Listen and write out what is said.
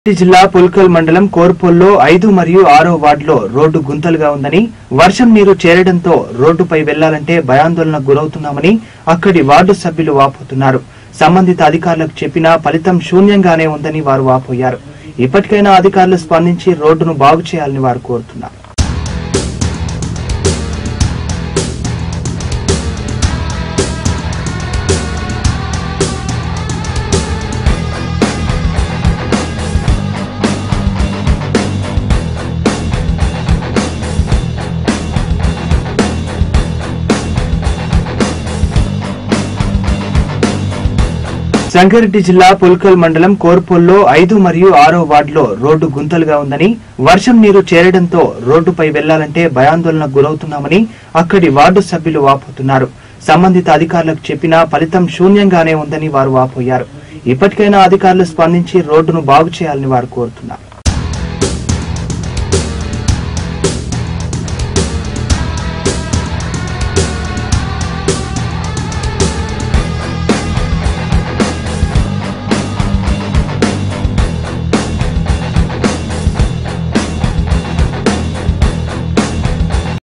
రంగారెడ్డి జిల్లా పుల్కల్ మండలం కోర్పొల్లో ఐదు మరియు ఆరో వార్డులో రోడ్డు గుంతలుగా ఉందని వర్షం నీరు చేరడంతో రోడ్డుపై వెళ్లాలంటే భయాందోళనకు గురవుతున్నామని అక్కడి వార్డు సభ్యులు వాపోతున్నారు సంబంధిత అధికారులకు చెప్పినా ఫలితం శూన్యంగానే ఉందని వారు వాపోయారు ఇప్పటికైనా అధికారులు స్పందించి రోడ్డును బాగు చేయాలని వారు కోరుతున్నారు సంగారెడ్డి జిల్లా పుల్కల్ మండలం కోర్పొల్లో ఐదు మరియు ఆరో వార్డులో రోడ్డు గుంతలుగా ఉందని వర్షం నీరు చేరడంతో రోడ్డుపై వెళ్లాలంటే భయాందోళనకు గురవుతున్నామని అక్కడి వార్డు సభ్యులు వాపోతున్నారు సంబంధిత అధికారులకు చెప్పినా ఫలితం శూన్యంగానే ఉందని వారు వాపోయారు ఇప్పటికైనా అధికారులు స్పందించి రోడ్డును బాగు చేయాలని వారు కోరుతున్నారు